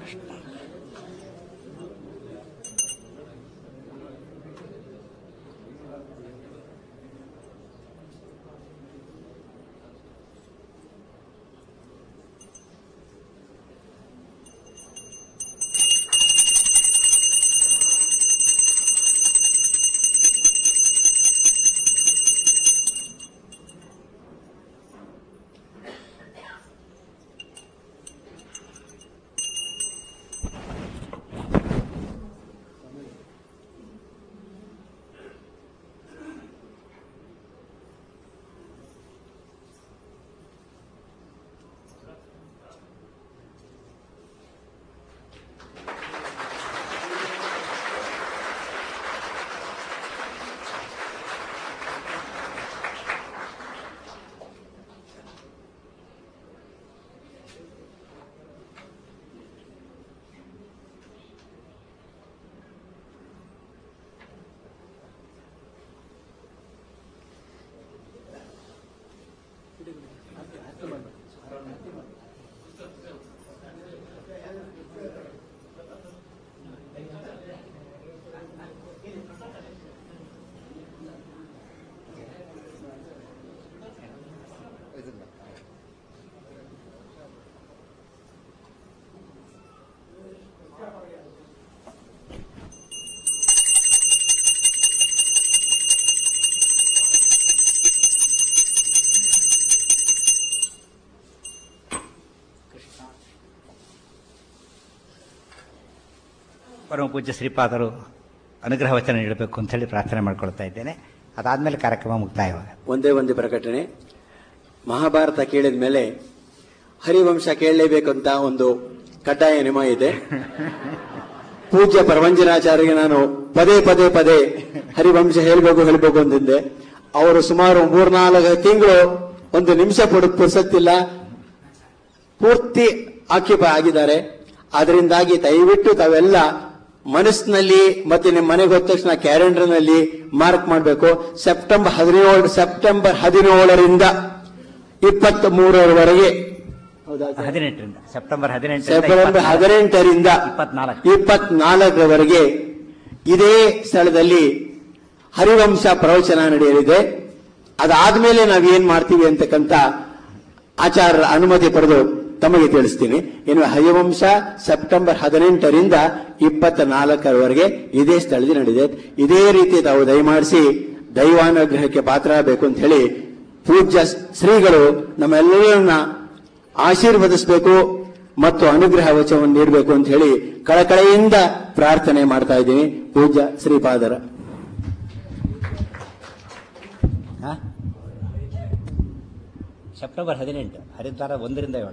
ಪರಮ ಪೂಜ್ಯ ಶ್ರೀಪಾದರು ಅನುಗ್ರಹ ವಚನ ನೀಡಬೇಕು ಅಂತ ಹೇಳಿ ಪ್ರಾರ್ಥನೆ ಮಾಡ್ಕೊಳ್ತಾ ಇದ್ದೇನೆ ಅದಾದ್ಮೇಲೆ ಕಾರ್ಯಕ್ರಮ ಮುಕ್ತಾಯವಾಗ ಒಂದೇ ಒಂದು ಪ್ರಕಟಣೆ ಮಹಾಭಾರತ ಕೇಳಿದ ಮೇಲೆ ಹರಿವಂಶ ಕೇಳಲೇಬೇಕು ಅಂತ ಒಂದು ಕಡ್ಡಾಯ ನಿಯಮ ಇದೆ ಪೂಜ್ಯ ಪರವಂಜನಾಚಾರ್ಯಗೆ ನಾನು ಪದೇ ಪದೇ ಪದೇ ಹರಿವಂಶ ಹೇಳ್ಬೇಕು ಹೇಳ್ಬೇಕು ಅಂತಿದ್ದೆ ಅವರು ಸುಮಾರು ಮೂರ್ನಾಲ್ಕು ತಿಂಗಳು ಒಂದು ನಿಮಿಷ ಪುಡ್ ಪುರ್ಸತ್ತಿಲ್ಲ ಪೂರ್ತಿ ಆಕ್ಯುಪೈ ಆಗಿದ್ದಾರೆ ಅದರಿಂದಾಗಿ ದಯವಿಟ್ಟು ತಾವೆಲ್ಲ ಮನಸ್ಸಿನಲ್ಲಿ ಮತ್ತೆ ನಿಮ್ಮ ಮನೆಗೆ ಹೋದ ತಕ್ಷಣ ಕ್ಯಾಲೆಂಡರ್ ನಲ್ಲಿ ಮಾರ್ಕ್ ಮಾಡಬೇಕು ಸೆಪ್ಟೆಂಬರ್ ಹದಿನೇಳು ಸೆಪ್ಟೆಂಬರ್ ಹದಿನೇಳರಿಂದ ಇಪ್ಪತ್ತ್ ಮೂರರವರೆಗೆ ಹೌದಾ ಸರ್? ಹದಿನೆಂಟರಿಂದ ಸೆಪ್ಟೆಂಬರ್ ಸೆಪ್ಟೆಂಬರ್ ಹದಿನೆಂಟರಿಂದ ಇಪ್ಪತ್ನಾಲ್ಕು ಇಪ್ಪತ್ನಾಲ್ಕರವರೆಗೆ ಇದೇ ಸ್ಥಳದಲ್ಲಿ ಹರಿವಂಶ ಪ್ರವಚನ ನಡೆಯಲಿದೆ ಅದಾದ್ಮೇಲೆ ನಾವೇನ್ ಮಾಡ್ತೀವಿ ಅಂತಕ್ಕಂಥ ಆಚಾರ್ಯರ ಅನುಮತಿ ಪಡೆದು ತಮಗೆ ತಿಳಿಸ್ತೀನಿ ಇನ್ನು ಹರಿವಂಶ ಸೆಪ್ಟೆಂಬರ್ ಹದಿನೆಂಟರಿಂದ ಇಪ್ಪತ್ತ ನಾಲ್ಕರವರೆಗೆ ಇದೇ ಸ್ಥಳದಲ್ಲಿ ನಡೆದಿದೆ ಇದೇ ರೀತಿ ತಾವು ದಯಮಾಡಿಸಿ ದೈವಾನುಗ್ರಹಕ್ಕೆ ಪಾತ್ರರಾಗಬೇಕು ಅಂತ ಹೇಳಿ ಪೂಜ್ಯ ಶ್ರೀಗಳು ನಮ್ಮೆಲ್ಲರನ್ನ ಆಶೀರ್ವದಿಸಬೇಕು ಮತ್ತು ಅನುಗ್ರಹ ವಚನವನ್ನು ನೀಡಬೇಕು ಅಂತ ಹೇಳಿ ಕಳಕಳೆಯಿಂದ ಪ್ರಾರ್ಥನೆ ಮಾಡ್ತಾ ಇದ್ದೀನಿ ಪೂಜ್ಯ ಶ್ರೀಪಾದರ ಹಾ? ಸೆಪ್ಟೆಂಬರ್ ಹದಿನೆಂಟು ಹರಿದ್ವಾರ ಒಂದರಿಂದ ಏಳು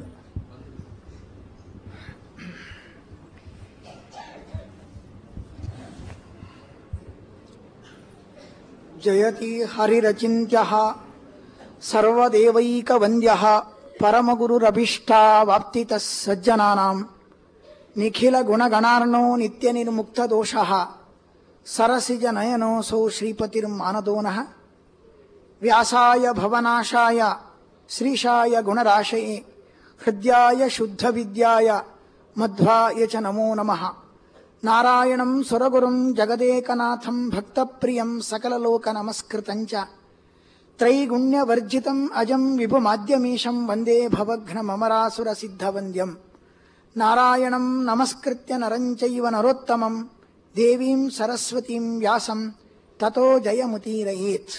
ಜಯತಿ ಹರಿರಚಿತ್ಯ ಸರ್ವದೇವೈಕವಂದ್ಯ ಪರಮಗುರುರಭೀಷ್ಟಾವಾಪ್ತಿತ ಸಜ್ಜನಾನಾಂ ನಿಖಿಲ ಗುಣಗಣಾರ್ಣೋ ನಿತ್ಯ ನಿರ್ಮುಕ್ತ ದೋಷ ಸರಸಿಜ ನಯನೋಸೌ ಶ್ರೀಪತಿರ್ಮಾನದೋನಃ ವ್ಯಾಸಾಯ ಭವನಾಶಾಯ ಶ್ರೀಶಾಯ ಗುಣರಾಶಯೇ ಹೃದಯಾಯ ಶುದ್ಧ ವಿದ್ಯಾಯ ಮಧ್ವಾಯ ಚ ನಮೋ ನಮಃ ನಾರಾಯಣಂ ಸುರಗುರುಂ ಜಗದೇಕನಾಥಂ ಭಕ್ತಪ್ರಿಯಂ ಸಕಲಲೋಕ ನಮಸ್ಕೃತಂಚ ತ್ರೈಗುಣ್ಯವರ್ಜಿತಂ ಅಜಂ ವಿಭುಮಾದ್ಯಮೀಶಂ ವಂದೇ ಭವಘ್ನಮರಾಸುರ ಸಿದ್ಧವಂದ್ಯಂ ನಾರಾಯಣಂ ನಮಸ್ಕೃತ್ಯ ನರಂಚೈವ ನರೋತ್ತಮಂ ದೇವೀಂ ಸರಸ್ವತೀಂ ವ್ಯಾಸಂ ತಥೋ ಜಯಮುತೀರಯೇತ್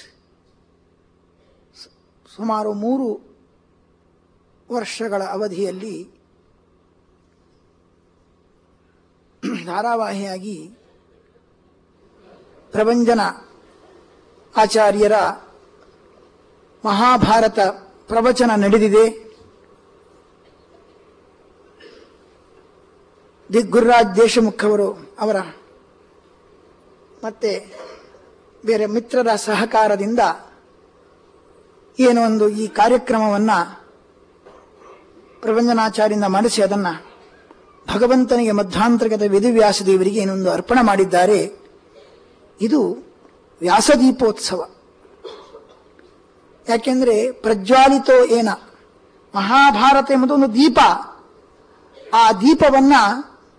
ಸುಮಾರು ಮೂರು ವರ್ಷಗಳ ಅವಧಿಯಲ್ಲಿ ಧಾರಾವಾಹಿಯಾಗಿ ಪ್ರಭಂಜನ ಆಚಾರ್ಯರ ಮಹಾಭಾರತ ಪ್ರವಚನ ನಡೆದಿದೆ ದಿಗ್ಗುರ್ರಾಜ್ ದೇಶಮುಖ್ ಅವರು ಅವರ ಮತ್ತೆ ಬೇರೆ ಮಿತ್ರರ ಸಹಕಾರದಿಂದ ಏನೋ ಒಂದು ಈ ಕಾರ್ಯಕ್ರಮವನ್ನು ಪ್ರಭಂಜನಾಚಾರ್ಯರಿಂದ ಮಾಡಿಸಿ ಅದನ್ನು ಭಗವಂತನಿಗೆ ಮಧ್ವಾಂತರ್ಗತ ವೇದವ್ಯಾಸ ದೇವರಿಗೆ ಏನೊಂದು ಅರ್ಪಣೆ ಮಾಡಿದ್ದಾರೆ ಇದು ವ್ಯಾಸದೀಪೋತ್ಸವ ಯಾಕೆಂದ್ರೆ ಪ್ರಜ್ವಾಲಿತೋ ಏನ ಮಹಾಭಾರತ ಎಂಬುದು ಒಂದು ದೀಪ ಆ ದೀಪವನ್ನ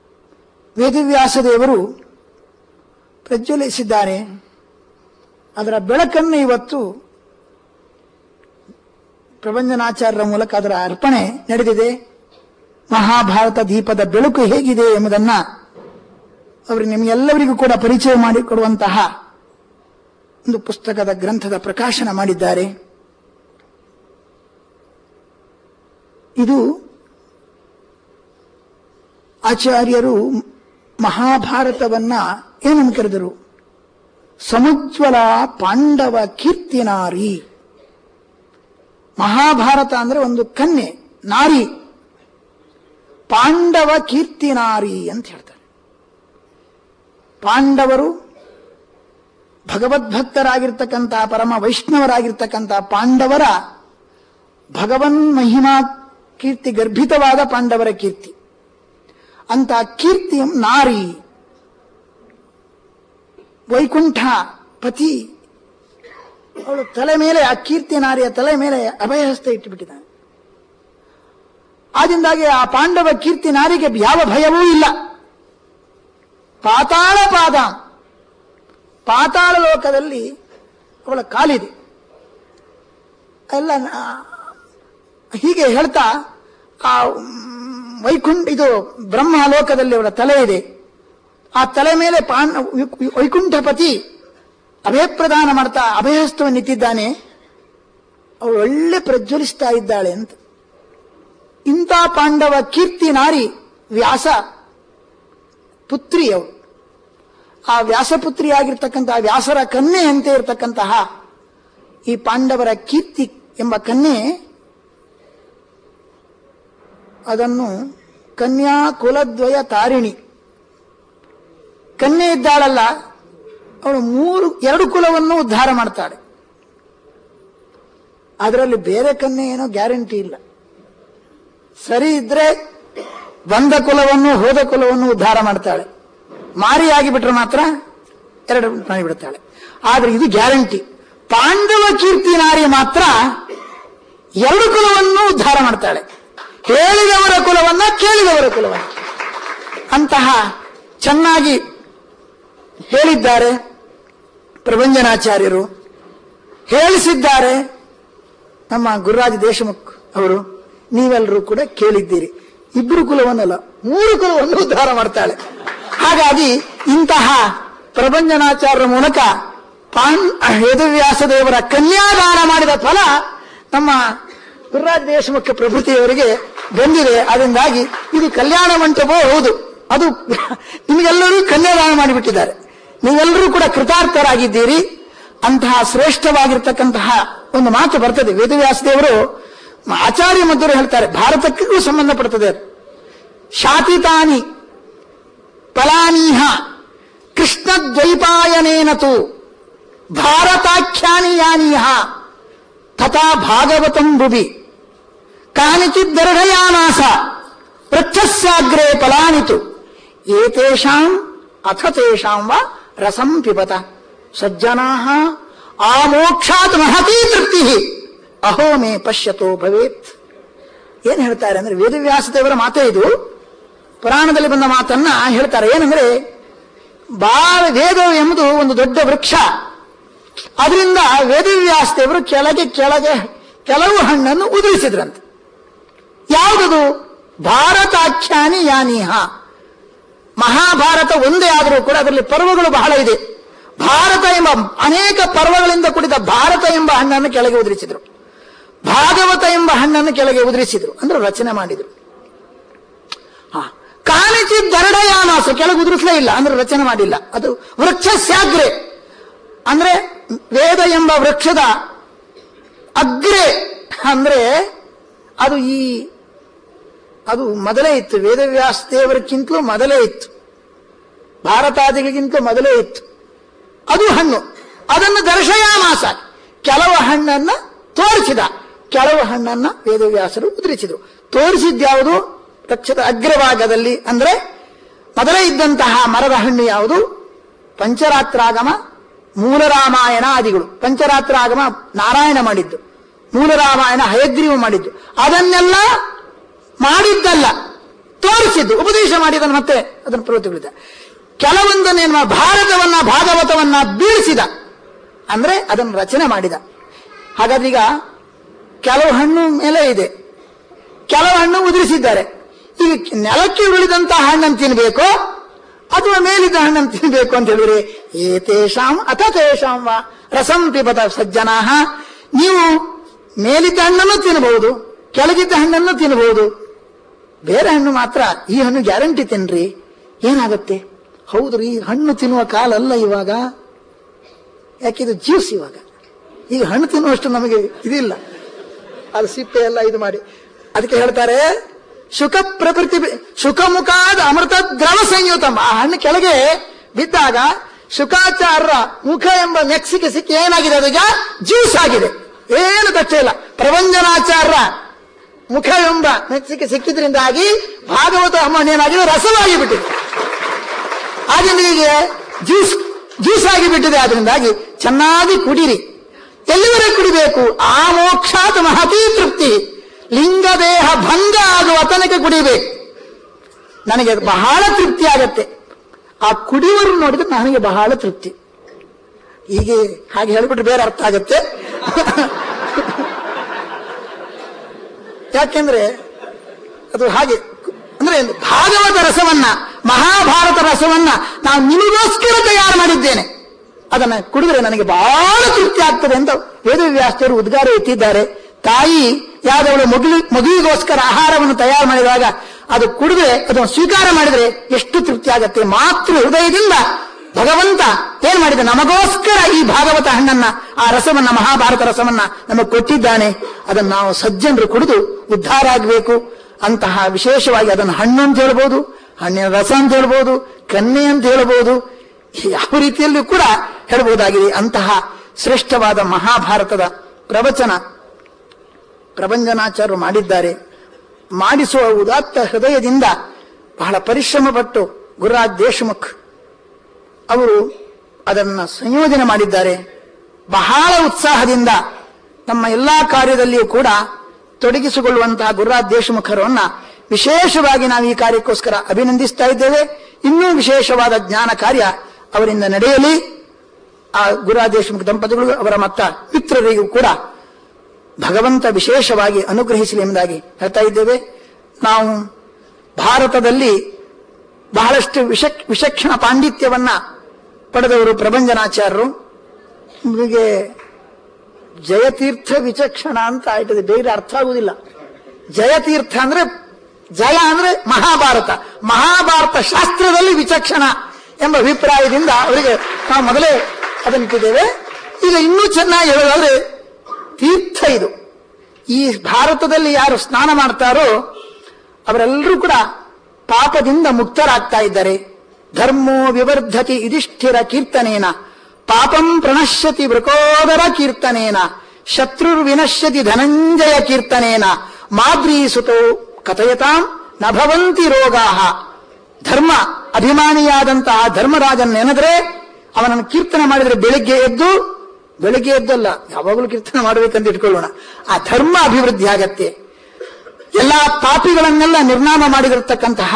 ವೇದವ್ಯಾಸ ದೇವರು ಪ್ರಜ್ವಲಿಸಿದ್ದಾರೆ ಅದರ ಬೆಳಕನ್ನು ಇವತ್ತು ಪ್ರಬಂಧನಾಚಾರ್ಯರ ಮೂಲಕ ಅದರ ಅರ್ಪಣೆ ನಡೆದಿದೆ ಮಹಾಭಾರತ ದೀಪದ ಬೆಳಕು ಹೇಗಿದೆ ಎಂಬುದನ್ನ ಅವರು ನಿಮಗೆಲ್ಲರಿಗೂ ಕೂಡ ಪರಿಚಯ ಮಾಡಿಕೊಡುವಂತಹ ಒಂದು ಪುಸ್ತಕದ ಗ್ರಂಥದ ಪ್ರಕಾಶನ ಮಾಡಿದ್ದಾರೆ ಇದು ಆಚಾರ್ಯರು ಮಹಾಭಾರತವನ್ನ ಏನನ್ನು ಕರೆದರು ಸಮುಜ್ವಲ ಪಾಂಡವ ಕೀರ್ತಿನಾರಿ ಮಹಾಭಾರತ ಅಂದ್ರೆ ಒಂದು ಕನ್ಯೆ ನಾರಿ ಪಾಂಡವ ಕೀರ್ತಿನಾರಿ ಅಂತ ಹೇಳ್ತಾರೆ ಪಾಂಡವರು ಭಗವದ್ಭಕ್ತರಾಗಿರ್ತಕ್ಕಂಥ ಪರಮ ವೈಷ್ಣವರಾಗಿರ್ತಕ್ಕಂಥ ಪಾಂಡವರ ಭಗವನ್ ಮಹಿಮಾ ಕೀರ್ತಿ ಗರ್ಭಿತವಾದ ಪಾಂಡವರ ಕೀರ್ತಿ ಅಂತ ಕೀರ್ತಿ ನಾರಿ ವೈಕುಂಠ ಪತಿ ಅವಳು ತಲೆ ಮೇಲೆ ಆ ಕೀರ್ತಿ ನಾರಿಯ ತಲೆ ಮೇಲೆ ಅಭಯಹಸ್ತ ಇಟ್ಟುಬಿಟ್ಟಿದ್ದಾನೆ ಆದಿಂದಾಗಿ ಆ ಪಾಂಡವ ಕೀರ್ತಿ ನಾರಿಗೆ ಯಾವ ಭಯವೂ ಇಲ್ಲ ಪಾತಾಳ ಪಾದ ಪಾತಾಳ ಲೋಕದಲ್ಲಿ ಅವಳ ಕಾಲಿದೆ ಎಲ್ಲ ಆ, ಹೀಗೆ ಹೇಳ್ತಾ ಆ ಮ್, ವೈಕುಂಠ ಇದು ಬ್ರಹ್ಮ ಲೋಕದಲ್ಲಿ ಅವಳ ತಲೆ ಇದೆ ಆ ತಲೆ ಮೇಲೆ ಪಾಂಡ ವೈಕುಂಠಪತಿ ಅಭಯಪ್ರದಾನ ಮಾಡ್ತಾ ಅಭಯಹಸ್ತವನ್ನು ನಿಂತಿದ್ದಾನೆ ಅವಳು ಒಳ್ಳೆ ಪ್ರಜ್ವಲಿಸ್ತಾ ಇದ್ದಾಳೆ ಅಂತ ಇಂಥ ಪಾಂಡವ ಕೀರ್ತಿ ನಾರಿ ವ್ಯಾಸ ಪುತ್ರಿ ಅವಳು ಆ ವ್ಯಾಸಪುತ್ರಿಯಾಗಿರ್ತಕ್ಕಂತಹ ವ್ಯಾಸರ ಕನ್ಯೆಯಂತೆ ಇರತಕ್ಕಂತಹ ಈ ಪಾಂಡವರ ಕೀರ್ತಿ ಎಂಬ ಕನ್ಯೆ ಅದನ್ನು ಕನ್ಯಾ ಕುಲದ್ವಯ ತಾರಿಣಿ ಕನ್ಯೆ ಇದ್ದಾಳಲ್ಲ ಅವಳು ಮೂರು ಎರಡು ಕುಲವನ್ನು ಉದ್ಧಾರ ಮಾಡ್ತಾಳೆ ಅದರಲ್ಲಿ ಬೇರೆ ಕನ್ಯೆ ಏನೋ ಗ್ಯಾರಂಟಿ ಇಲ್ಲ ಸರಿ ಇದ್ರೆ ಬಂದ ಕುಲವನ್ನು ಹೋದ ಕುಲವನ್ನು ಉದ್ಧಾರ ಮಾಡ್ತಾಳೆ ಮಾರಿಯಾಗಿ ಬಿಟ್ರೆ ಮಾತ್ರ ಎರಡು ಮಾಡಿಬಿಡ್ತಾಳೆ ಆದ್ರೆ ಇದು ಗ್ಯಾರಂಟಿ ಪಾಂಡವ ಕೀರ್ತಿ ನಾರಿ ಮಾತ್ರ ಎರಡು ಕುಲವನ್ನು ಉದ್ಧಾರ ಮಾಡ್ತಾಳೆ ಹೇಳಿದವರ ಕುಲವನ್ನ ಕೇಳಿದವರ ಕುಲವನ್ನ ಅಂತಹ ಚೆನ್ನಾಗಿ ಹೇಳಿದ್ದಾರೆ ಪ್ರಭಂಜನಾಚಾರ್ಯರು ಹೇಳಿಸಿದ್ದಾರೆ ನಮ್ಮ ಗುರುರಾಜ ದೇಶಮುಖ್ ಅವರು ನೀವೆಲ್ಲರೂ ಕೂಡ ಕೇಳಿದ್ದೀರಿ ಇಬ್ಬರು ಕುಲವನ್ನಲ್ಲ ಮೂರು ಕುಲವನ್ನು ಉದ್ಧಾರ ಮಾಡ್ತಾಳೆ ಹಾಗಾಗಿ ಇಂತಹ ಪ್ರಭಂಜನಾಚಾರ್ಯರ ಮೂಲಕ ಪಾನ್ ವೇದವ್ಯಾಸ ದೇವರ ಕನ್ಯಾದಾನ ಮಾಡಿದ ಫಲ ನಮ್ಮ ಗುರುರಾಜ ದೇಶಮುಖ ಪ್ರಭೃತಿಯವರಿಗೆ ಬಂದಿದೆ ಅದರಿಂದಾಗಿ ಇದು ಕಲ್ಯಾಣ ಮಂಟಪವೂ ಹೌದು ಅದು ನಿಮಗೆಲ್ಲರೂ ಕನ್ಯಾದಾನ ಮಾಡಿಬಿಟ್ಟಿದ್ದಾರೆ ನೀವೆಲ್ಲರೂ ಕೂಡ ಕೃತಾರ್ಥರಾಗಿದ್ದೀರಿ ಅಂತಹ ಶ್ರೇಷ್ಠವಾಗಿರ್ತಕ್ಕಂತಹ ಒಂದು ಮಾತು ಬರ್ತದೆ ವೇದವ್ಯಾಸ ದೇವರು ಆಚಾರ್ಯ ಮಧ್ವರು ಹೇಳ್ತಾರೆ ಭಾರತಕ್ಕೂ ಸಂಬಂಧಪಡುತ್ತದೆ ಅದು ಶಾತಿತಾನಿ ಫಲಾನೀಹ ಕೃಷ್ಣದ್ವೈಪಾಯನೇನ ತು ಭಾರತಾಖ್ಯಾನಿ ಯಾನೀಹ ತಥಾ ಭಾಗವತಂ ಭುವಿ ಕಾನಿಚಿದ್ದರ್ಢಯಾನಾಸ ಪೃಚ್ಛಸ್ಯಾಗ್ರೇ ಫಲಾನಿತು ಏತೇಷಾಂ ಅಥ ತೇಷಾಂ ವಾ ರಸಂ ಪಿಬತ ಸಜ್ಜನಾಃ ಆ ಮೋಕ್ಷಾತ್ ಮಹತೀ ತೃಪ್ತಿ ಅಹೋ ಮೇ ಪಶ್ಯತೋ ಭವೇತ್ ಏನ್ ಹೇಳ್ತಾರೆ ಅಂದ್ರೆ ವೇದವ್ಯಾಸ ದೇವರ ಮಾತೇ ಇದು ಪುರಾಣದಲ್ಲಿ ಬಂದ ಮಾತನ್ನ ಹೇಳ್ತಾರೆ ಏನಂದ್ರೆ ಬಾಳ ವೇದ ಎಂಬುದು ಒಂದು ದೊಡ್ಡ ವೃಕ್ಷ ಅದರಿಂದ ವೇದವ್ಯಾಸ ದೇವರು ಕೆಳಗೆ ಕೆಳಗೆ ಕೆಲವು ಹಣ್ಣನ್ನು ಉದುರಿಸಿದ್ರಂತೆ ಯಾವುದದು ಭಾರತಾಖ್ಯಾನಿ ಯಾನೀಹ ಮಹಾಭಾರತ ಒಂದೇ ಆದರೂ ಕೂಡ ಅದರಲ್ಲಿ ಪರ್ವಗಳು ಬಹಳ ಇದೆ ಭಾರತ ಎಂಬ ಅನೇಕ ಪರ್ವಗಳಿಂದ ಕೂಡಿದ ಭಾರತ ಎಂಬ ಹಣ್ಣನ್ನು ಕೆಳಗೆ ಉದುರಿಸಿದ್ರು ಭಾಗವತ ಎಂಬ ಹಣ್ಣನ್ನು ಕೆಳಗೆ ಉದುರಿಸಿದ್ರು ಅಂದ್ರೆ ರಚನೆ ಮಾಡಿದ್ರು ಹಾ ಕಾಣಿಚಿ ದರಡಯಾನಾಸ ಕೆಳಗೆ ಉದುರಿಸಲೇ ಇಲ್ಲ ಅಂದ್ರೆ ರಚನೆ ಮಾಡಿಲ್ಲ ಅದು ವೃಕ್ಷ ಸ್ಯಾಗ್ರೆ ಅಂದ್ರೆ ವೇದ ಎಂಬ ವೃಕ್ಷದ ಅಗ್ರೆ ಅಂದ್ರೆ ಅದು ಈ ಅದು ಮೊದಲೇ ಇತ್ತು ವೇದವ್ಯಾಸ ದೇವರಕ್ಕಿಂತಲೂ ಮೊದಲೇ ಇತ್ತು ಭಾರತಾದಿಗಳಿಗಿಂತ ಮೊದಲೇ ಇತ್ತು ಅದು ಹಣ್ಣು ಅದನ್ನು ದರ್ಶಯಾಮಾಸ ಕೆಲವು ಹಣ್ಣನ್ನ ತೋರಿಸಿದ ಕೆಲವು ಹಣ್ಣನ್ನ ವೇದವ್ಯಾಸರು ಉದುರಿಸಿದರು ತೋರಿಸಿದ್ಯಾವುದು ವೃಕ್ಷದ ಅಗ್ರಭಾಗದಲ್ಲಿ ಅಂದ್ರೆ ಮೊದಲೇ ಇದ್ದಂತಹ ಮರದ ಹಣ್ಣು ಯಾವುದು ಪಂಚರಾತ್ರಾಗಮ ಮೂಲರಾಮಾಯಣ ಆದಿಗಳು ಪಂಚರಾತ್ರಾಗಮ ನಾರಾಯಣ ಮಾಡಿದ್ದು ಮೂಲರಾಮಾಯಣ ಹಯಗ್ರೀವ ಮಾಡಿದ್ದು ಅದನ್ನೆಲ್ಲ ಮಾಡಿದ್ದಲ್ಲ ತೋರಿಸಿದ್ದು ಉಪದೇಶ ಮಾಡಿ ಅದನ್ನು ಮತ್ತೆ ಅದನ್ನು ಪ್ರವೃತ್ತಿಗಳಿದ್ದ ಕೆಲವೊಂದನ್ನೇನು ಭಾರತವನ್ನ ಭಾಗವತವನ್ನ ಬೀಳಿಸಿದ ಅಂದ್ರೆ ಅದನ್ನು ರಚನೆ ಮಾಡಿದ ಹಾಗಾದ್ರೆ ಈಗ ಕೆಲವು ಹಣ್ಣು ಮೇಲೆ ಇದೆ ಕೆಲವು ಹಣ್ಣು ಉದುರಿಸಿದ್ದಾರೆ ಈಗ ನೆಲಕ್ಕೆ ಉಳಿದಂತಹ ಹಣ್ಣನ್ನು ತಿನ್ಬೇಕು ಅಥವಾ ಮೇಲಿದ್ದ ಹಣ್ಣನ್ನು ತಿನ್ಬೇಕು ಅಂತ ಹೇಳಿದ್ರೆ ಏತೇಷಾಂ ಅಥ ತೇಷಾಂ ವಾ ರಸಂ ಪಿಬತ ಸಜ್ಜನಾಹ ನೀವು ಮೇಲಿದ್ದ ಹಣ್ಣನ್ನು ತಿನ್ನಬಹುದು ಕೆಳಗಿದ್ದ ಹಣ್ಣನ್ನು ತಿನ್ನಬಹುದು ಬೇರೆ ಹಣ್ಣು ಮಾತ್ರ ಈ ಹಣ್ಣು ಗ್ಯಾರಂಟಿ ತಿನ್ರಿ ಏನಾಗುತ್ತೆ ಹೌದ್ರಿ ಈ ಹಣ್ಣು ತಿನ್ನುವ ಕಾಲ ಅಲ್ಲ ಇವಾಗ ಯಾಕಿದು ಜ್ಯೂಸ್ ಇವಾಗ ಈಗ ಹಣ್ಣು ತಿನ್ನುವಷ್ಟು ನಮಗೆ ಇದಿಲ್ಲ ಅದು ಸಿಪ್ಪೆ ಎಲ್ಲ ಇದು ಮಾಡಿ ಅದಕ್ಕೆ ಹೇಳ್ತಾರೆ ಸುಖ ಪ್ರಕೃತಿ ಸುಖಮುಖಾದ ಅಮೃತ ದ್ರವ ಸಂಯುತಂ ಆ ಹಣ್ಣು ಕೆಳಗೆ ಬಿದ್ದಾಗ ಶುಕಾಚಾರ್ಯರ ಮುಖ ಎಂಬ ಮೆಕ್ಸಿಗೆ ಸಿಕ್ಕಿ ಏನಾಗಿದೆ ಅದೀಗ ಜ್ಯೂಸ್ ಆಗಿದೆ ಏನು ಕಷ್ಟ ಇಲ್ಲ ಪ್ರವಂಜನಾಚಾರ್ಯ ಮುಖ ಎಂಬ ಮೆಕ್ಸಿಗೆ ಸಿಕ್ಕಿದ್ರಿಂದಾಗಿ ಭಾಗವತ ಅಮ್ಮನ ಏನಾಗಿದೆ ರಸವಾಗಿ ಬಿಟ್ಟಿದೆ ಆದ್ರಿಂದ ಈಗ ಜ್ಯೂಸ್ ಜ್ಯೂಸ್ ಆಗಿ ಬಿಟ್ಟಿದೆ ಆದ್ರಿಂದಾಗಿ ಚೆನ್ನಾಗಿ ಕುಡಿರಿ ಎಲ್ಲಿವರೆಗೆ ಕುಡಿಬೇಕು ಆ ಮೋಕ್ಷಾತ್ ಮಹತೀ ತೃಪ್ತಿ ಲಿಂಗದೇಹ ಭಂಗ ಆಗುವ ತನಕ ಕುಡಿಬೇಕು ನನಗೆ ಬಹಳ ತೃಪ್ತಿ ಆಗತ್ತೆ ಆ ಕುಡಿಯುವರು ನೋಡಿದ್ರೆ ನನಗೆ ಬಹಳ ತೃಪ್ತಿ ಹೀಗೆ ಹಾಗೆ ಹೇಳಿಬಿಟ್ರೆ ಬೇರೆ ಅರ್ಥ ಆಗತ್ತೆ ಯಾಕೆಂದ್ರೆ ಅದು ಹಾಗೆ ಅಂದ್ರೆ ಭಾಗವತ ರಸವನ್ನ ಮಹಾಭಾರತ ರಸವನ್ನ ನಾನು ನಿಮಗೋಸ್ಕರ ತಯಾರು ಮಾಡಿದ್ದೇನೆ ಅದನ್ನ ಕುಡಿದ್ರೆ ನನಗೆ ಬಹಳ ತೃಪ್ತಿ ಆಗ್ತದೆ ಅಂತ ವೇದವ್ಯಾಸರು ಉದ್ಗಾರ ಎತ್ತಿದ್ದಾರೆ ತಾಯಿ ಯಾವ್ದವಳು ಮಗು ಮಗುವಿಗೋಸ್ಕರ ಆಹಾರವನ್ನು ತಯಾರು ಮಾಡಿದಾಗ ಅದು ಕುಡಿದ್ರೆ ಅದನ್ನು ಸ್ವೀಕಾರ ಮಾಡಿದ್ರೆ ಎಷ್ಟು ತೃಪ್ತಿ ಆಗತ್ತೆ ಮಾತೃ ಹೃದಯದಿಂದ ಭಗವಂತ ಏನ್ ಮಾಡಿದ ನಮಗೋಸ್ಕರ ಈ ಭಾಗವತ ಹಣ್ಣನ್ನ ಆ ರಸವನ್ನ ಮಹಾಭಾರತ ರಸವನ್ನ ನಮಗೆ ಕೊಟ್ಟಿದ್ದಾನೆ ಅದನ್ನು ನಾವು ಸಜ್ಜನರು ಕುಡಿದು ಉದ್ಧಾರ ಆಗಬೇಕು ಅಂತಹ ವಿಶೇಷವಾಗಿ ಅದನ್ನು ಹಣ್ಣು ಅಂತ ಹೇಳ್ಬೋದು ಹಣ್ಣಿನ ರಸ ಅಂತ ಹೇಳ್ಬೋದು ಕನ್ನೆ ಅಂತ ಹೇಳ್ಬೋದು ಯಾವ ರೀತಿಯಲ್ಲೂ ಕೂಡ ಹೇಳ್ಬೋದಾಗಿದೆ ಅಂತಹ ಶ್ರೇಷ್ಠವಾದ ಮಹಾಭಾರತದ ಪ್ರವಚನ ಪ್ರಭಂಜನಾಚಾರ್ಯರು ಮಾಡಿದ್ದಾರೆ ಮಾಡಿಸುವ ಉದಾತ್ತ ಹೃದಯದಿಂದ ಬಹಳ ಪರಿಶ್ರಮ ಪಟ್ಟು ಗುರುರಾಜ್ ದೇಶಮುಖ್ ಅವರು ಅದನ್ನು ಸಂಯೋಜನೆ ಮಾಡಿದ್ದಾರೆ ಬಹಳ ಉತ್ಸಾಹದಿಂದ ನಮ್ಮ ಎಲ್ಲಾ ಕಾರ್ಯದಲ್ಲಿಯೂ ಕೂಡ ತೊಡಗಿಸಿಕೊಳ್ಳುವಂತಹ ಗುರುರಾಜ್ ದೇಶಮುಖರನ್ನ ವಿಶೇಷವಾಗಿ ನಾವು ಈ ಕಾರ್ಯಕ್ಕೋಸ್ಕರ ಅಭಿನಂದಿಸ್ತಾ ಇದ್ದೇವೆ ಇನ್ನೂ ವಿಶೇಷವಾದ ಜ್ಞಾನ ಕಾರ್ಯ ಅವರಿಂದ ನಡೆಯಲಿ ಆ ಗುರುರಾಜ್ ದೇಶಮುಖ ದಂಪತಿಗಳು ಅವರ ಮತ್ತ ಮಿತ್ರರಿಗೂ ಕೂಡ ಭಗವಂತ ವಿಶೇಷವಾಗಿ ಅನುಗ್ರಹಿಸಲಿ ಎಂಬುದಾಗಿ ಹೇಳ್ತಾ ಇದ್ದೇವೆ ನಾವು ಭಾರತದಲ್ಲಿ ಬಹಳಷ್ಟು ವಿಷ ವಿಚಕ್ಷಣ ಪಾಂಡಿತ್ಯವನ್ನ ಪಡೆದವರು ಪ್ರಭಂಜನಾಚಾರ್ಯರು ನಿಮಗೆ ಜಯತೀರ್ಥ ವಿಚಕ್ಷಣ ಅಂತ ಆಯ್ತದೆ ಬೇರೆ ಅರ್ಥ ಆಗುವುದಿಲ್ಲ ಜಯತೀರ್ಥ ಅಂದ್ರೆ ಜಯ ಅಂದ್ರೆ ಮಹಾಭಾರತ ಮಹಾಭಾರತ ಶಾಸ್ತ್ರದಲ್ಲಿ ವಿಚಕ್ಷಣ ಎಂಬ ಅಭಿಪ್ರಾಯದಿಂದ ಅವರಿಗೆ ನಾವು ಮೊದಲೇ ಅದನ್ನಿಟ್ಟಿದ್ದೇವೆ ಈಗ ಇನ್ನೂ ಚೆನ್ನಾಗಿ ಹೇಳೋದಾದ್ರೆ ತೀರ್ಥ ಇದು ಈ ಭಾರತದಲ್ಲಿ ಯಾರು ಸ್ನಾನ ಮಾಡ್ತಾರೋ ಅವರೆಲ್ಲರೂ ಕೂಡ ಪಾಪದಿಂದ ಮುಕ್ತರಾಗ್ತಾ ಇದ್ದಾರೆ ಧರ್ಮೋ ವಿವರ್ಧತಿ ಯುಧಿಷ್ಠಿರ ಕೀರ್ತನೇನ ಪಾಪಂ ಪ್ರಣಶ್ಯತಿ ವೃಕೋದರ ಕೀರ್ತನೇನ ಶತ್ರುರ್ ವಿನಶ್ಯತಿ ಧನಂಜಯ ಕೀರ್ತನೇನ ಮಾದ್ರೀಸುತೋ ಕಥಯತಾಂ ನಭವಂತಿ ರೋಗಾಹ ಧರ್ಮ ಅಭಿಮಾನಿಯಾದಂತಹ ಧರ್ಮರಾಜನ್ ನೆನೆದ್ರೆ ಅವನನ್ನು ಕೀರ್ತನೆ ಮಾಡಿದ್ರೆ ಬೆಳಿಗ್ಗೆ ಎದ್ದು ಬೆಳಿಗ್ಗೆ ಎದ್ದಲ್ಲ ಯಾವಾಗಲೂ ಕೀರ್ತನೆ ಮಾಡಬೇಕಂತ ಇಟ್ಕೊಳ್ಳೋಣ ಆ ಧರ್ಮ ಅಭಿವೃದ್ಧಿ ಆಗತ್ತೆ ಎಲ್ಲಾ ಪಾಪಿಗಳನ್ನೆಲ್ಲ ನಿರ್ನಾಮ ಮಾಡಿದಿರ್ತಕ್ಕಂತಹ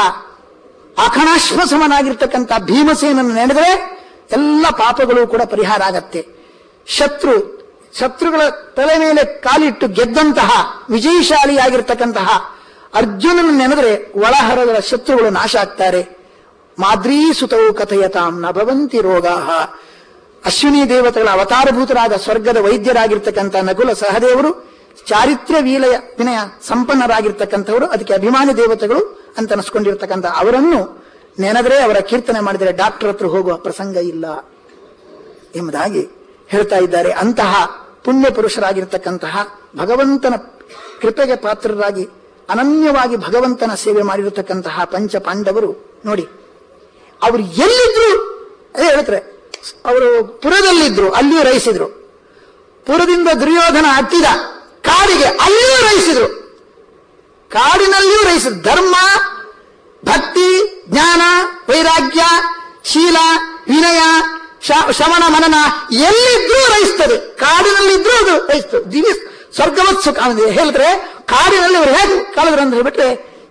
ಅಖಣಾಶ್ವಸಮನಾಗಿರ್ತಕ್ಕಂಥ ಭೀಮಸೇನನ್ನು ನೆನೆದರೆ ಎಲ್ಲ ಪಾಪಗಳು ಕೂಡ ಪರಿಹಾರ ಆಗತ್ತೆ ಶತ್ರು ಶತ್ರುಗಳ ತಲೆ ಮೇಲೆ ಕಾಲಿಟ್ಟು ಗೆದ್ದಂತಹ ವಿಜಯಶಾಲಿಯಾಗಿರ್ತಕ್ಕಂತಹ ಅರ್ಜುನನ ನೆನೆದರೆ ಒಳಹರಗಳ ಶತ್ರುಗಳು ನಾಶ ಆಗ್ತಾರೆ ಮಾದ್ರೀಸುತವು ಕಥಯತಾಂ ನ ಭವಂತಿ ರೋಗಾಹ ಅಶ್ವಿನಿ ದೇವತೆಗಳ ಅವತಾರಭೂತರಾದ ಸ್ವರ್ಗದ ವೈದ್ಯರಾಗಿರ್ತಕ್ಕಂಥ ನಕುಲ ಸಹದೇವರು ಚಾರಿತ್ರ್ಯ ವೀಲಯ ವಿನಯ ಸಂಪನ್ನರಾಗಿರ್ತಕ್ಕಂಥವರು ಅದಕ್ಕೆ ಅಭಿಮಾನಿ ದೇವತೆಗಳು ಅಂತ ಅನಿಸ್ಕೊಂಡಿರ್ತಕ್ಕಂಥ ಅವರನ್ನು ನೆನೆದರೆ ಅವರ ಕೀರ್ತನೆ ಮಾಡಿದರೆ ಡಾಕ್ಟರ್ ಹತ್ರ ಹೋಗುವ ಪ್ರಸಂಗ ಇಲ್ಲ ಎಂಬುದಾಗಿ ಹೇಳ್ತಾ ಇದ್ದಾರೆ ಅಂತಹ ಪುಣ್ಯ ಪುರುಷರಾಗಿರ್ತಕ್ಕಂತಹ ಭಗವಂತನ ಕೃಪೆಗೆ ಪಾತ್ರರಾಗಿ ಅನನ್ಯವಾಗಿ ಭಗವಂತನ ಸೇವೆ ಮಾಡಿರತಕ್ಕಂತಹ ಪಂಚ ಪಾಂಡವರು ನೋಡಿ ಅವರು ಎಲ್ಲಿದ್ರು ಅದೇ ಹೇಳ್ತಾರೆ ಅವರು ಪುರದಲ್ಲಿದ್ರು ಅಲ್ಲಿಯೂ ರಹಿಸಿದ್ರು ಪುರದಿಂದ ದುರ್ಯೋಧನ ಹತ್ತಿದ ಕಾಡಿಗೆ ಅಲ್ಲಿಯೂ ರಹಿಸಿದ್ರು ಕಾಡಿನಲ್ಲಿಯೂ ರಹಿಸಿದ್ರು ಧರ್ಮ ಭಕ್ತಿ ಜ್ಞಾನ ವೈರಾಗ್ಯ ಶೀಲ ವಿನಯ ಶ- ಶಮನ ಮನನ ಎಲ್ಲಿದ್ರೂ ರಹಿಸ್ತದೆ ಕಾಡಿನಲ್ಲಿದ್ರೂ ಅದು ರಹಿಸ್ತದೆ ದಿವ್ಯ ಸ್ವರ್ಗವತ್ ಸುಖ ಅಂದ್ರೆ ಹೇಳಿದ್ರೆ ಕಾಡಿನಲ್ಲಿ ಅವರು ಹೇಗೆ ಕಳೆದ್ರು ಅಂತ ಹೇಳ್ಬಿಟ್ರೆ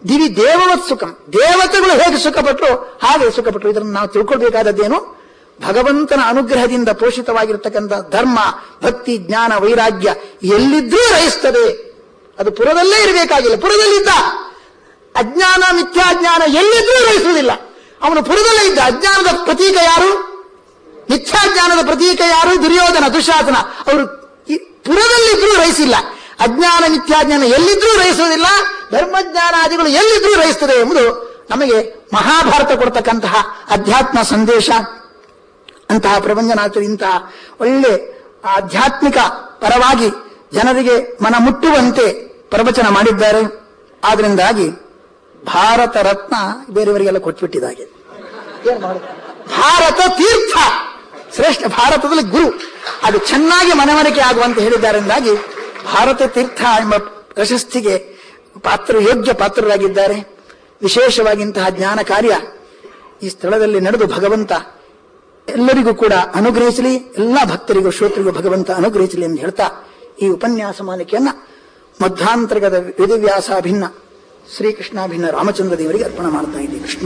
ದಿವಿ ದೇವವತ್ ಸುಖಂ ದೇವತೆಗಳು ಹೇಗೆ ಸುಖಪಟ್ಟರು ಹಾಗೆ ಸುಖಪಟ್ಟರು ಇದನ್ನು ನಾವು ತಿಳ್ಕೊಳ್ಬೇಕಾದದ್ದೇನು ಭಗವಂತನ ಅನುಗ್ರಹದಿಂದ ಪೋಷಿತವಾಗಿರ್ತಕ್ಕಂಥ ಧರ್ಮ ಭಕ್ತಿ ಜ್ಞಾನ ವೈರಾಗ್ಯ ಎಲ್ಲಿದ್ರೂ ರಹಿಸ್ತದೆ ಅದು ಪುರದಲ್ಲೇ ಇರಬೇಕಾಗಿಲ್ಲ ಪುರದಲ್ಲಿದ್ದ ಅಜ್ಞಾನ ಮಿಥ್ಯಾಜ್ಞಾನ ಎಲ್ಲಿದ್ರೂ ರಹಿಸುವುದಿಲ್ಲ ಅವನು ಪುರದಲ್ಲೇ ಇದ್ದ ಅಜ್ಞಾನದ ಪ್ರತೀಕ ಯಾರು ಮಿಥ್ಯಾಜ್ಞಾನದ ಪ್ರತೀಕ ಯಾರು ದುರ್ಯೋಧನ ದುಶಾಸನ ಅವರು ಈ ಪುರದಲ್ಲಿದ್ರೂ ರಹಿಸಿಲ್ಲ ಅಜ್ಞಾನ ಮಿಥ್ಯಾಜ್ಞಾನ ಎಲ್ಲಿದ್ರೂ ರಹಿಸುವುದಿಲ್ಲ ಧರ್ಮಜ್ಞಾನಾದಿಗಳು ಎಲ್ಲಿದ್ರೂ ರಹಿಸ್ತದೆ ಎಂಬುದು ನಮಗೆ ಮಹಾಭಾರತ ಕೊಡ್ತಕ್ಕಂತಹ ಅಧ್ಯಾತ್ಮ ಸಂದೇಶ ಅಂತಹ ಪ್ರಪಂಚನಾಥರು ಇಂತಹ ಒಳ್ಳೆ ಆಧ್ಯಾತ್ಮಿಕ ಪರವಾಗಿ ಜನರಿಗೆ ಮನ ಮುಟ್ಟುವಂತೆ ಪ್ರವಚನ ಮಾಡಿದ್ದಾರೆ ಆದ್ರಿಂದಾಗಿ ಭಾರತ ರತ್ನ ಬೇರೆಯವರಿಗೆಲ್ಲ ಕೊಟ್ಬಿಟ್ಟಿದ್ದಾಗೆ ಏನ್ ಮಾಡೋದು? ಭಾರತ ತೀರ್ಥ ಶ್ರೇಷ್ಠ ಭಾರತದಲ್ಲಿ ಗುರು ಅದು ಚೆನ್ನಾಗಿ ಮನವರಿಕೆ ಆಗುವಂತೆ ಹೇಳಿದ್ದಾರೆಂದಾಗಿ ಭಾರತ ತೀರ್ಥ ಎಂಬ ಪ್ರಶಸ್ತಿಗೆ ಪಾತ್ರ ಯೋಗ್ಯ ಪಾತ್ರರಾಗಿದ್ದಾರೆ ವಿಶೇಷವಾಗಿ ಇಂತಹ ಜ್ಞಾನ ಕಾರ್ಯ ಈ ಸ್ಥಳದಲ್ಲಿ ನಡೆದು ಭಗವಂತ ಎಲ್ಲರಿಗೂ ಕೂಡ ಅನುಗ್ರಹಿಸಲಿ ಎಲ್ಲ ಭಕ್ತರಿಗೂ ಶ್ರೋತರಿಗೂ ಭಗವಂತ ಅನುಗ್ರಹಿಸಲಿ ಎಂದು ಹೇಳ್ತಾ ಈ ಉಪನ್ಯಾಸ ಮಾಲಿಕೆಯನ್ನ ಮಧ್ಯಾಂತರ್ಗದ ವೇದವ್ಯಾಸಾಭಿನ್ನ ಶ್ರೀಕೃಷ್ಣಾಭಿನ್ನ ರಾಮಚಂದ್ರ ದೇವರಿಗೆ ಅರ್ಪಣೆ ಮಾಡ್ತಾ ಇದ್ದೀವಿ ಕೃಷ್ಣ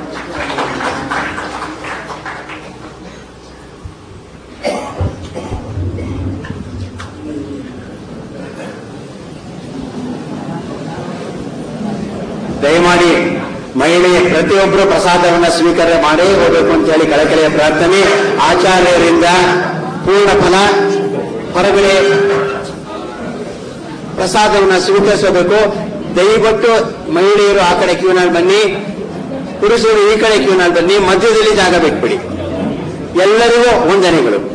ದಯಮಾಡಿ ಮಹಿಳೆಯ ಪ್ರತಿಯೊಬ್ಬರು ಪ್ರಸಾದವನ್ನ ಸ್ವೀಕಾರ ಮಾಡೇ ಹೋಗಬೇಕು ಅಂತ ಹೇಳಿ ಕಳಕಳಿಯ ಪ್ರಾರ್ಥನೆ ಆಚಾರ್ಯರಿಂದ ಪೂರ್ಣ ಫಲ ಹೊರಗಡೆ ಪ್ರಸಾದವನ್ನ ಸ್ವೀಕರಿಸಬೇಕು ದಯವಿಟ್ಟು ಮಹಿಳೆಯರು ಆ ಕಡೆ ಕ್ಯೂನಲ್ಲಿ ಬನ್ನಿ ಪುರುಷರು ಈ ಕಡೆ ಕ್ಯೂನಲ್ಲಿ ಬನ್ನಿ ಮಧ್ಯದಲ್ಲಿ ಜಾಗ ಬಿಟ್ಬಿಡಿ ಎಲ್ಲರಿಗೂ ವಂದನೆಗಳು